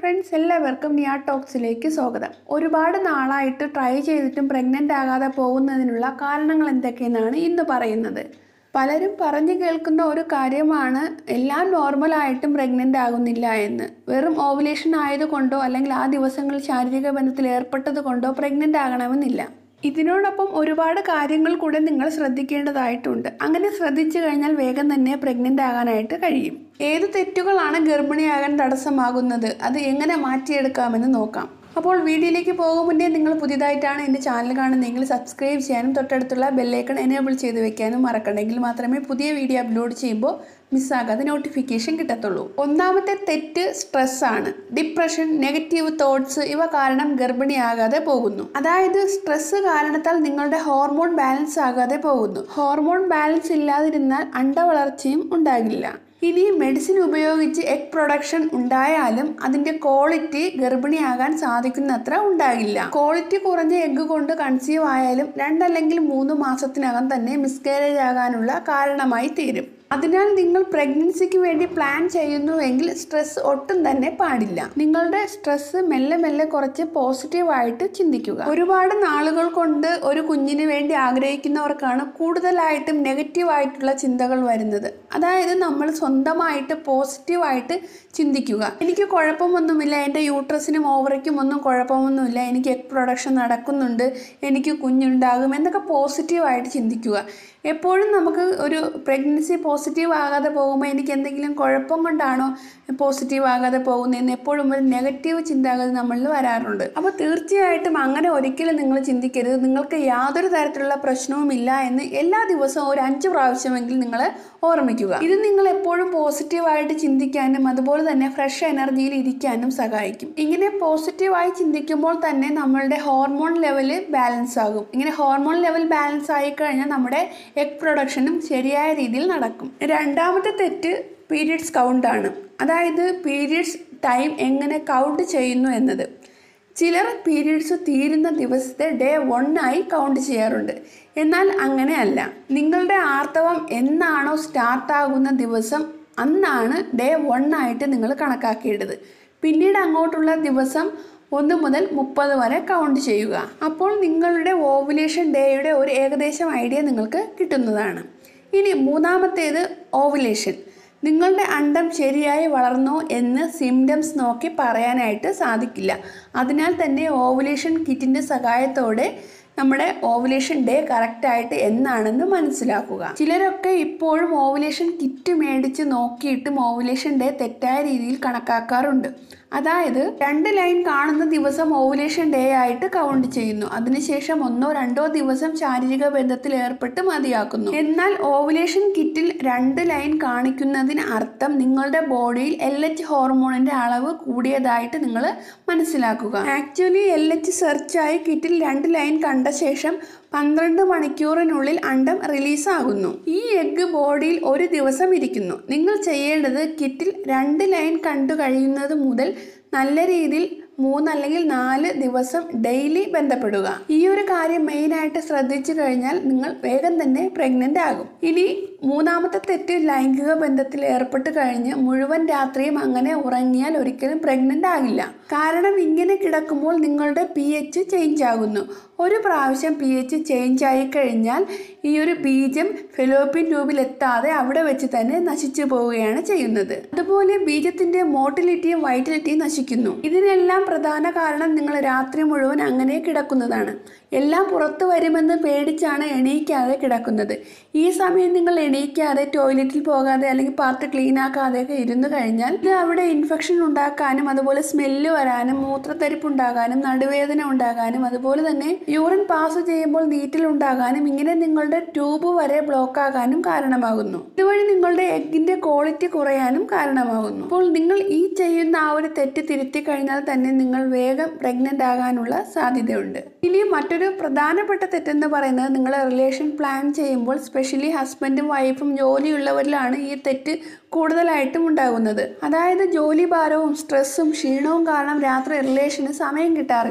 friends എല്ലാവർക്കും നിയ ടോക്സിലേക്ക് സ്വാഗതം ഒരുപാട് നാളായിട്ട് ട്രൈ ചെയ്തിട്ടും പ്രഗ്നൻ്റ് ആകാതെ പോകുന്നതിനുള്ള കാരണങ്ങൾ എന്തൊക്കെയെന്നാണ് ഇന്ന് പറയുന്നത് പലരും പറഞ്ഞു കേൾക്കുന്ന ഒരു കാര്യമാണ് എല്ലാം നോർമലായിട്ടും പ്രഗ്നൻ്റ് ആകുന്നില്ല എന്ന് വെറും ഓവുലേഷൻ ആയതുകൊണ്ടോ അല്ലെങ്കിൽ ആ ദിവസങ്ങളിൽ ശാരീരിക ബന്ധത്തിൽ ഏർപ്പെട്ടത് കൊണ്ടോ പ്രഗ്നൻ്റ് ആകണമെന്നില്ല ഇതിനോടൊപ്പം ഒരുപാട് കാര്യങ്ങൾ കൂടെ നിങ്ങൾ ശ്രദ്ധിക്കേണ്ടതായിട്ടുണ്ട് അങ്ങനെ ശ്രദ്ധിച്ചു കഴിഞ്ഞാൽ വേഗം തന്നെ പ്രഗ്നൻ്റ് ആകാനായിട്ട് കഴിയും ഏത് തെറ്റുകളാണ് ഗർഭിണിയാകാൻ തടസ്സമാകുന്നത് അത് എങ്ങനെ മാറ്റിയെടുക്കാമെന്ന് നോക്കാം അപ്പോൾ വീഡിയോയിലേക്ക് പോകും മുന്നേ നിങ്ങൾ പുതിയതായിട്ടാണ് എൻ്റെ ചാനൽ കാണുന്നതെങ്കിൽ സബ്സ്ക്രൈബ് ചെയ്യാനും തൊട്ടടുത്തുള്ള ബെല്ലൈക്കൺ എനേബിൾ ചെയ്ത് വെക്കാനും മറക്കണമെങ്കിൽ മാത്രമേ പുതിയ വീഡിയോ അപ്ലോഡ് ചെയ്യുമ്പോൾ മിസ്സാകാതെ നോട്ടിഫിക്കേഷൻ കിട്ടത്തുള്ളൂ ഒന്നാമത്തെ തെറ്റ് സ്ട്രെസ്സാണ് ഡിപ്രഷൻ നെഗറ്റീവ് തോട്ട്സ് ഇവ കാരണം ഗർഭിണിയാകാതെ പോകുന്നു അതായത് സ്ട്രെസ് കാരണത്താൽ നിങ്ങളുടെ ഹോർമോൺ ബാലൻസ് ആകാതെ പോകുന്നു ഹോർമോൺ ബാലൻസ് ഇല്ലാതിരുന്നാൽ അണ്ടവളർച്ചയും ഉണ്ടാകില്ല ഇനി മെഡിസിൻ ഉപയോഗിച്ച് എഗ് പ്രൊഡക്ഷൻ ഉണ്ടായാലും അതിന്റെ ക്വാളിറ്റി ഗർഭിണിയാകാൻ സാധിക്കുന്നത്ര ഉണ്ടാകില്ല ക്വാളിറ്റി കുറഞ്ഞ എഗ്ഗ് കൊണ്ട് കൺസീവ് ആയാലും രണ്ടല്ലെങ്കിൽ മൂന്ന് മാസത്തിനകം തന്നെ മിസ്കാരേജ് ആകാനുള്ള കാരണമായി തീരും അതിനാൽ നിങ്ങൾ പ്രഗ്നൻസിക്ക് വേണ്ടി പ്ലാൻ ചെയ്യുന്നുവെങ്കിൽ സ്ട്രെസ് ഒട്ടും തന്നെ പാടില്ല നിങ്ങളുടെ സ്ട്രെസ് മെല്ലെ മെല്ലെ കുറച്ച് പോസിറ്റീവായിട്ട് ചിന്തിക്കുക ഒരുപാട് നാളുകൾ കൊണ്ട് ഒരു കുഞ്ഞിന് വേണ്ടി ആഗ്രഹിക്കുന്നവർക്കാണ് കൂടുതലായിട്ടും നെഗറ്റീവായിട്ടുള്ള ചിന്തകൾ വരുന്നത് അതായത് നമ്മൾ സ്വന്തമായിട്ട് പോസിറ്റീവായിട്ട് ചിന്തിക്കുക എനിക്ക് കുഴപ്പമൊന്നുമില്ല എൻ്റെ യൂട്രസിനും ഓവറയ്ക്കും ഒന്നും കുഴപ്പമൊന്നുമില്ല എനിക്ക് എഗ് പ്രൊഡക്ഷൻ നടക്കുന്നുണ്ട് എനിക്ക് കുഞ്ഞുണ്ടാകും എന്നൊക്കെ പോസിറ്റീവായിട്ട് ചിന്തിക്കുക എപ്പോഴും നമുക്ക് ഒരു പ്രഗ്നൻസി പോസിറ്റീവ് ആകാതെ പോകുമ്പോൾ എനിക്ക് എന്തെങ്കിലും കുഴപ്പം കൊണ്ടാണോ പോസിറ്റീവ് ആകാതെ പോകുന്നതെന്ന് എപ്പോഴും ഒരു നെഗറ്റീവ് ചിന്താഗതി നമ്മളിൽ വരാറുണ്ട് അപ്പോൾ തീർച്ചയായിട്ടും അങ്ങനെ ഒരിക്കലും നിങ്ങൾ ചിന്തിക്കരുത് നിങ്ങൾക്ക് യാതൊരു തരത്തിലുള്ള പ്രശ്നവുമില്ല എന്ന് എല്ലാ ദിവസവും ഒരു അഞ്ച് പ്രാവശ്യമെങ്കിലും നിങ്ങൾ ഓർമ്മിക്കുക ഇത് നിങ്ങൾ എപ്പോഴും പോസിറ്റീവായിട്ട് ചിന്തിക്കാനും അതുപോലെ തന്നെ ഫ്രഷ് എനർജിയിൽ ഇരിക്കാനും സഹായിക്കും ഇങ്ങനെ പോസിറ്റീവായി ചിന്തിക്കുമ്പോൾ തന്നെ നമ്മളുടെ ഹോർമോൺ ലെവൽ ബാലൻസ് ആകും ഇങ്ങനെ ഹോർമോൺ ലെവൽ ബാലൻസ് ആയി കഴിഞ്ഞാൽ നമ്മുടെ എഗ് പ്രൊഡക്ഷനും ശരിയായ രീതിയിൽ നടക്കും രണ്ടാമത്തെ തെറ്റ് പീരിയഡ്സ് കൗണ്ടാണ് അതായത് പീരിയഡ്സ് ടൈം എങ്ങനെ കൗണ്ട് ചെയ്യുന്നു എന്നത് ചിലർ പീരീഡ്സ് തീരുന്ന ദിവസത്തെ ഡേ ആയി കൗണ്ട് ചെയ്യാറുണ്ട് എന്നാൽ അങ്ങനെയല്ല നിങ്ങളുടെ ആർത്തവം എന്നാണോ സ്റ്റാർട്ടാകുന്ന ദിവസം അന്നാണ് ഡേ ആയിട്ട് നിങ്ങൾ കണക്കാക്കേണ്ടത് പിന്നീട് അങ്ങോട്ടുള്ള ദിവസം ഒന്ന് മുതൽ മുപ്പത് വരെ കൗണ്ട് ചെയ്യുക അപ്പോൾ നിങ്ങളുടെ ഓവുലേഷൻ ഡേയുടെ ഒരു ഏകദേശം ഐഡിയ നിങ്ങൾക്ക് കിട്ടുന്നതാണ് ഇനി മൂന്നാമത്തേത് ഓവുലേഷൻ നിങ്ങളുടെ അണ്ടം ശരിയായി വളർന്നോ എന്ന് സിംറ്റംസ് നോക്കി പറയാനായിട്ട് സാധിക്കില്ല അതിനാൽ തന്നെ ഓവുലേഷൻ കിറ്റിൻ്റെ സഹായത്തോടെ നമ്മുടെ ഓവുലേഷൻ ഡേ കറക്റ്റായിട്ട് എന്നാണെന്ന് മനസ്സിലാക്കുക ചിലരൊക്കെ ഇപ്പോഴും ഓവുലേഷൻ കിറ്റ് മേടിച്ച് നോക്കിയിട്ടും ഓവുലേഷൻ ഡേ തെറ്റായ രീതിയിൽ കണക്കാക്കാറുണ്ട് അതായത് രണ്ട് ലൈൻ കാണുന്ന ദിവസം ഓവുലേഷൻ ഡേ ആയിട്ട് കൗണ്ട് ചെയ്യുന്നു അതിനുശേഷം ഒന്നോ രണ്ടോ ദിവസം ശാരീരിക ബന്ധത്തിൽ ഏർപ്പെട്ട് മതിയാക്കുന്നു എന്നാൽ ഓവുലേഷൻ കിറ്റിൽ രണ്ട് ലൈൻ കാണിക്കുന്നതിന് അർത്ഥം നിങ്ങളുടെ ബോഡിയിൽ എൽ എച്ച് ഹോർമോണിന്റെ അളവ് കൂടിയതായിട്ട് നിങ്ങൾ മനസ്സിലാക്കുക ആക്ച്വലി എൽ എച്ച് സെർച്ചായി കിറ്റിൽ രണ്ട് ലൈൻ കണ്ട ശേഷം പന്ത്രണ്ട് മണിക്കൂറിനുള്ളിൽ അണ്ടം റിലീസാകുന്നു ഈ എഗ്ഗ് ബോഡിയിൽ ഒരു ദിവസം ഇരിക്കുന്നു നിങ്ങൾ ചെയ്യേണ്ടത് കിറ്റിൽ രണ്ട് ലൈൻ കണ്ടു കഴിയുന്നത് മുതൽ നല്ല രീതിയിൽ മൂന്ന് അല്ലെങ്കിൽ നാല് ദിവസം ഡെയിലി ബന്ധപ്പെടുക ഈ ഒരു കാര്യം മെയിനായിട്ട് ശ്രദ്ധിച്ചു കഴിഞ്ഞാൽ നിങ്ങൾ വേഗം തന്നെ പ്രഗ്നൻ്റ് ആകും ഇനി മൂന്നാമത്തെ തെറ്റ് ലൈംഗിക ബന്ധത്തിൽ ഏർപ്പെട്ട് കഴിഞ്ഞ് മുഴുവൻ രാത്രിയും അങ്ങനെ ഉറങ്ങിയാൽ ഒരിക്കലും പ്രഗ്നൻ്റ് ആകില്ല കാരണം ഇങ്ങനെ കിടക്കുമ്പോൾ നിങ്ങളുടെ പി എച്ച് ചേഞ്ച് ആകുന്നു ഒരു പ്രാവശ്യം പി എച്ച് ചേഞ്ച് ആയി കഴിഞ്ഞാൽ ഈ ഒരു ബീജം ഫെലോപ്പിൻ ട്യൂബിൽ എത്താതെ അവിടെ വെച്ച് തന്നെ നശിച്ചു പോവുകയാണ് ചെയ്യുന്നത് അതുപോലെ ബീജത്തിന്റെ മോട്ടിലിറ്റിയും വൈറ്റലിറ്റിയും നശിക്കുന്നു ഇതിനെല്ലാം പ്രധാന കാരണം നിങ്ങൾ രാത്രി മുഴുവൻ അങ്ങനെ കിടക്കുന്നതാണ് എല്ലാം പുറത്തു വരുമെന്ന് പേടിച്ചാണ് എണീക്കാതെ കിടക്കുന്നത് ഈ സമയം നിങ്ങൾ എണീക്കാതെ ടോയ്ലറ്റിൽ പോകാതെ അല്ലെങ്കിൽ പാർട്ട് ക്ലീൻ ആക്കാതെയൊക്കെ ഇരുന്ന് കഴിഞ്ഞാൽ ഇത് അവിടെ ഇൻഫെക്ഷൻ ഉണ്ടാക്കാനും അതുപോലെ സ്മെല്ല് വരാനും മൂത്രത്തരിപ്പ് ഉണ്ടാകാനും നടുവേദന ഉണ്ടാകാനും അതുപോലെ തന്നെ യൂറിൻ പാസ് ചെയ്യുമ്പോൾ നീറ്റിൽ ഉണ്ടാകാനും ഇങ്ങനെ നിങ്ങളുടെ ട്യൂബ് വരെ ബ്ലോക്ക് ആകാനും കാരണമാകുന്നു ഇതുവഴി നിങ്ങളുടെ എഗ്ഗിന്റെ ക്വാളിറ്റി കുറയാനും കാരണമാകുന്നു അപ്പോൾ നിങ്ങൾ ഈ ചെയ്യുന്ന ആ ഒരു തെറ്റ് തിരുത്തി കഴിഞ്ഞാൽ തന്നെ നിങ്ങൾ വേഗം പ്രഗ്നന്റ് ആകാനുള്ള സാധ്യതയുണ്ട് ഇനി മറ്റൊരു പ്രധാനപ്പെട്ട തെറ്റെന്ന് പറയുന്നത് നിങ്ങൾ റിലേഷൻ പ്ലാൻ ചെയ്യുമ്പോൾ സ്പെഷ്യലി ഹസ്ബൻഡും വൈഫും ജോലിയുള്ളവരിലാണ് ഈ തെറ്റ് കൂടുതലായിട്ടും ഉണ്ടാകുന്നത് അതായത് ജോലി ഭാരവും സ്ട്രെസ്സും ക്ഷീണവും കാരണം രാത്രി റിലേഷന് സമയം കിട്ടാറില്ല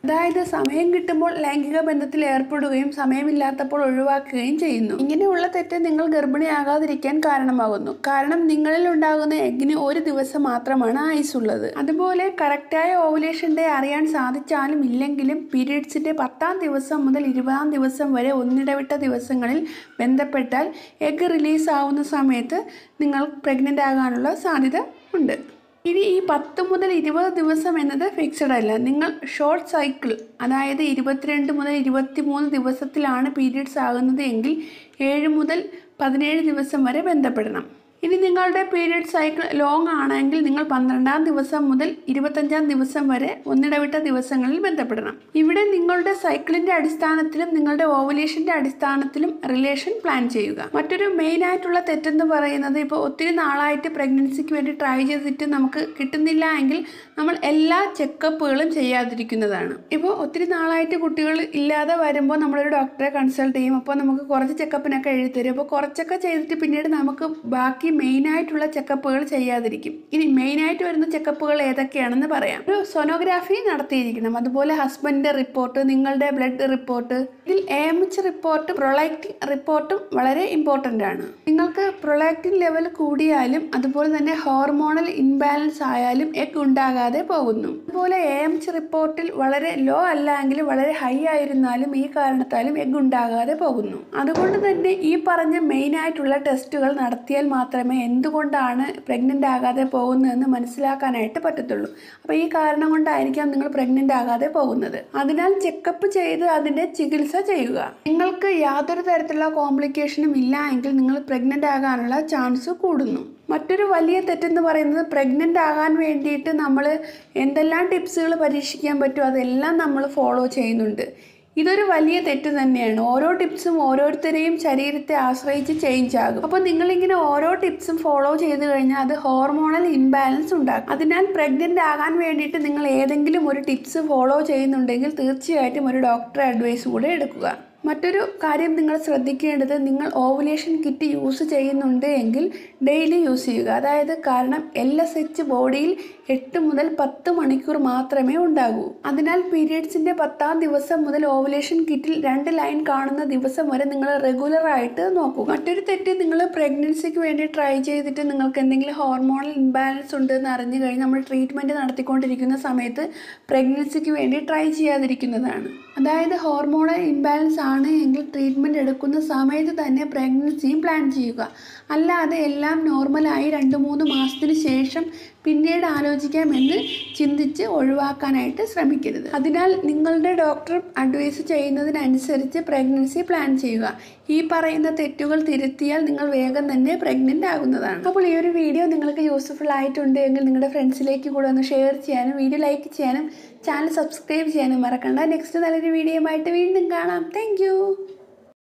അതായത് സമയം കിട്ടുമ്പോൾ ലൈംഗിക ബന്ധത്തിൽ ഏർപ്പെടുകയും സമയമില്ലാത്തപ്പോൾ ഒഴിവാക്കുകയും ചെയ്യുന്നു ഇങ്ങനെയുള്ള തെറ്റ് നിങ്ങൾ ഗർഭിണിയാകാതിരിക്കാൻ കാരണമാകുന്നു കാരണം നിങ്ങളിൽ ഉണ്ടാകുന്ന എഗ്ഗിന് ഒരു ദിവസം മാത്രമാണ് ആയുസുള്ളത് അതുപോലെ കറക്റ്റായ ഓവുലേഷൻ ഡേ അറിയാൻ സാധിച്ചാലും ഇല്ലെങ്കിലും പീരീഡ്സിന്റെ പത്താം ദിവസം മുതൽ ഇരുപതാം ദിവസം വരെ ഒന്നിടവിട്ട ദിവസങ്ങളിൽ ബന്ധപ്പെട്ടാൽ എഗ് റിലീസ് ആവുന്ന സമയത്ത് നിങ്ങൾ പ്രഗ്നൻ്റ് ആകാനുള്ള സാധ്യത ഉണ്ട് ഇനി ഈ പത്ത് മുതൽ ഇരുപത് ദിവസം എന്നത് ഫിക്സഡ് അല്ല നിങ്ങൾ ഷോർട്ട് സൈക്കിൾ അതായത് ഇരുപത്തിരണ്ട് മുതൽ ഇരുപത്തി മൂന്ന് ദിവസത്തിലാണ് പീരീഡ്സ് ആകുന്നത് എങ്കിൽ ഏഴ് മുതൽ പതിനേഴ് ദിവസം വരെ ബന്ധപ്പെടണം ഇനി നിങ്ങളുടെ പീരിയഡ് സൈക്കിൾ ലോങ് ആണെങ്കിൽ നിങ്ങൾ പന്ത്രണ്ടാം ദിവസം മുതൽ ഇരുപത്തഞ്ചാം ദിവസം വരെ ഒന്നിടവിട്ട ദിവസങ്ങളിൽ ബന്ധപ്പെടണം ഇവിടെ നിങ്ങളുടെ സൈക്കിളിന്റെ അടിസ്ഥാനത്തിലും നിങ്ങളുടെ ഓവുലേഷന്റെ അടിസ്ഥാനത്തിലും റിലേഷൻ പ്ലാൻ ചെയ്യുക മറ്റൊരു മെയിൻ ആയിട്ടുള്ള തെറ്റെന്ന് പറയുന്നത് ഇപ്പോൾ ഒത്തിരി നാളായിട്ട് പ്രഗ്നൻസിക്ക് വേണ്ടി ട്രൈ ചെയ്തിട്ട് നമുക്ക് കിട്ടുന്നില്ല എങ്കിൽ നമ്മൾ എല്ലാ ചെക്കപ്പുകളും ചെയ്യാതിരിക്കുന്നതാണ് ഇപ്പോൾ ഒത്തിരി നാളായിട്ട് കുട്ടികൾ ഇല്ലാതെ വരുമ്പോൾ നമ്മളൊരു ഡോക്ടറെ കൺസൾട്ട് ചെയ്യും അപ്പോൾ നമുക്ക് കുറച്ച് ചെക്കപ്പിനൊക്കെ എഴുതി തരും അപ്പോൾ കുറച്ചൊക്കെ ചെയ്തിട്ട് പിന്നീട് നമുക്ക് ബാക്കി മെയിനായിട്ടുള്ള ചെക്കപ്പുകൾ ചെയ്യാതിരിക്കും ഇനി മെയിനായിട്ട് വരുന്ന ചെക്കപ്പുകൾ ഏതൊക്കെയാണെന്ന് പറയാം ഒരു സോനോഗ്രാഫി നടത്തിയിരിക്കണം അതുപോലെ ഹസ്ബൻഡിന്റെ റിപ്പോർട്ട് നിങ്ങളുടെ ബ്ലഡ് റിപ്പോർട്ട് ഇതിൽ A M H report prolactin റിപ്പോർട്ടും വളരെ ഇമ്പോർട്ടൻ്റ് ആണ് നിങ്ങൾക്ക് പ്രൊളാക്റ്റിൻ ലെവൽ കൂടിയാലും അതുപോലെ തന്നെ ഹോർമോണൽ ഇൻബാലൻസ് ആയാലും എഗ് ഉണ്ടാകാതെ പോകുന്നു അതുപോലെ എ എം എച്ച് റിപ്പോർട്ടിൽ വളരെ ലോ അല്ല എങ്കിൽ വളരെ ഹൈ ആയിരുന്നാലും ഈ കാരണത്താലും എഗ് ഉണ്ടാകാതെ പോകുന്നു അതുകൊണ്ട് തന്നെ ഈ പറഞ്ഞ മെയിൻ ആയിട്ടുള്ള ടെസ്റ്റുകൾ നടത്തിയാൽ മാത്രമേ എന്തുകൊണ്ടാണ് പ്രഗ്നൻ്റ് ആകാതെ പോകുന്നതെന്ന് മനസ്സിലാക്കാനായിട്ട് പറ്റത്തുള്ളൂ അപ്പോൾ ഈ കാരണം കൊണ്ടായിരിക്കാം നിങ്ങൾ പ്രഗ്നൻ്റ് ആകാതെ പോകുന്നത് അതിനാൽ ചെക്കപ്പ് ചെയ്ത് അതിൻ്റെ ചികിത്സ ചെയ്യുക നിങ്ങൾക്ക് യാതൊരു തരത്തിലുള്ള കോംപ്ലിക്കേഷനും ഇല്ല എങ്കിൽ നിങ്ങൾ പ്രഗ്നൻ്റ് ആകാനുള്ള ചാൻസ് കൂടുന്നു മറ്റൊരു വലിയ തെറ്റെന്ന് പറയുന്നത് പ്രഗ്നൻ്റ് ആകാൻ വേണ്ടിയിട്ട് നമ്മൾ എന്തെല്ലാം ടിപ്സുകൾ പരീക്ഷിക്കാൻ പറ്റുമോ അതെല്ലാം നമ്മൾ ഫോളോ ചെയ്യുന്നുണ്ട് ഇതൊരു വലിയ തെറ്റ് തന്നെയാണ് ഓരോ ടിപ്സും ഓരോരുത്തരെയും ശരീരത്തെ ആശ്രയിച്ച് ചേഞ്ച് ആകും അപ്പോൾ നിങ്ങളിങ്ങനെ ഓരോ ടിപ്സും ഫോളോ ചെയ്ത് കഴിഞ്ഞാൽ അത് ഹോർമോണൽ ഇൻബാലൻസ് ഉണ്ടാക്കും അതിനാൽ പ്രഗ്നൻ്റ് ആകാൻ വേണ്ടിയിട്ട് നിങ്ങൾ ഏതെങ്കിലും ഒരു ടിപ്സ് ഫോളോ ചെയ്യുന്നുണ്ടെങ്കിൽ തീർച്ചയായിട്ടും ഒരു ഡോക്ടറെ അഡ്വൈസ് കൂടെ എടുക്കുക മറ്റൊരു കാര്യം നിങ്ങൾ ശ്രദ്ധിക്കേണ്ടത് നിങ്ങൾ ഓവുലേഷൻ കിറ്റ് യൂസ് ചെയ്യുന്നുണ്ട് എങ്കിൽ ഡെയിലി യൂസ് ചെയ്യുക അതായത് കാരണം എൽ എസ് എച്ച് ബോഡിയിൽ എട്ട് മുതൽ പത്ത് മണിക്കൂർ മാത്രമേ ഉണ്ടാകൂ അതിനാൽ പീരിയഡ്സിൻ്റെ പത്താം ദിവസം മുതൽ ഓവുലേഷൻ കിറ്റിൽ രണ്ട് ലൈൻ കാണുന്ന ദിവസം വരെ നിങ്ങൾ റെഗുലർ ആയിട്ട് നോക്കുക മറ്റൊരു തെറ്റ് നിങ്ങൾ പ്രഗ്നൻസിക്ക് വേണ്ടി ട്രൈ ചെയ്തിട്ട് നിങ്ങൾക്ക് എന്തെങ്കിലും ഹോർമോണൽ ഇംബാലൻസ് ഉണ്ടെന്ന് അറിഞ്ഞു കഴിഞ്ഞ് നമ്മൾ ട്രീറ്റ്മെൻറ്റ് നടത്തിക്കൊണ്ടിരിക്കുന്ന സമയത്ത് പ്രഗ്നൻസിക്ക് വേണ്ടി ട്രൈ ചെയ്യാതിരിക്കുന്നതാണ് അതായത് ഹോർമോണൽ ഇംബാലൻസ് ആണ് എങ്കിൽ ട്രീറ്റ്മെൻറ്റ് എടുക്കുന്ന സമയത്ത് തന്നെ പ്രഗ്നൻസിയും പ്ലാൻ ചെയ്യുക അല്ലാതെ എല്ലാം നോർമലായി രണ്ട് മൂന്ന് മാസത്തിന് ശേഷം പിന്നീട് ആലോചിക്കാമെന്ന് ചിന്തിച്ച് ഒഴിവാക്കാനായിട്ട് ശ്രമിക്കരുത് അതിനാൽ നിങ്ങളുടെ ഡോക്ടർ അഡ്വൈസ് ചെയ്യുന്നതിനനുസരിച്ച് പ്രഗ്നൻസി പ്ലാൻ ചെയ്യുക ഈ പറയുന്ന തെറ്റുകൾ തിരുത്തിയാൽ നിങ്ങൾ വേഗം തന്നെ പ്രഗ്നൻ്റ് ആകുന്നതാണ് അപ്പോൾ ഈ ഒരു വീഡിയോ നിങ്ങൾക്ക് യൂസ്ഫുൾ ആയിട്ടുണ്ട് എങ്കിൽ നിങ്ങളുടെ ഫ്രണ്ട്സിലേക്ക് കൂടെ ഒന്ന് ഷെയർ ചെയ്യാനും വീഡിയോ ലൈക്ക് ചെയ്യാനും ചാനൽ സബ്സ്ക്രൈബ് ചെയ്യാനും മറക്കണ്ട നെക്സ്റ്റ് നല്ലൊരു വീഡിയോയുമായിട്ട് വീണ്ടും കാണാം താങ്ക്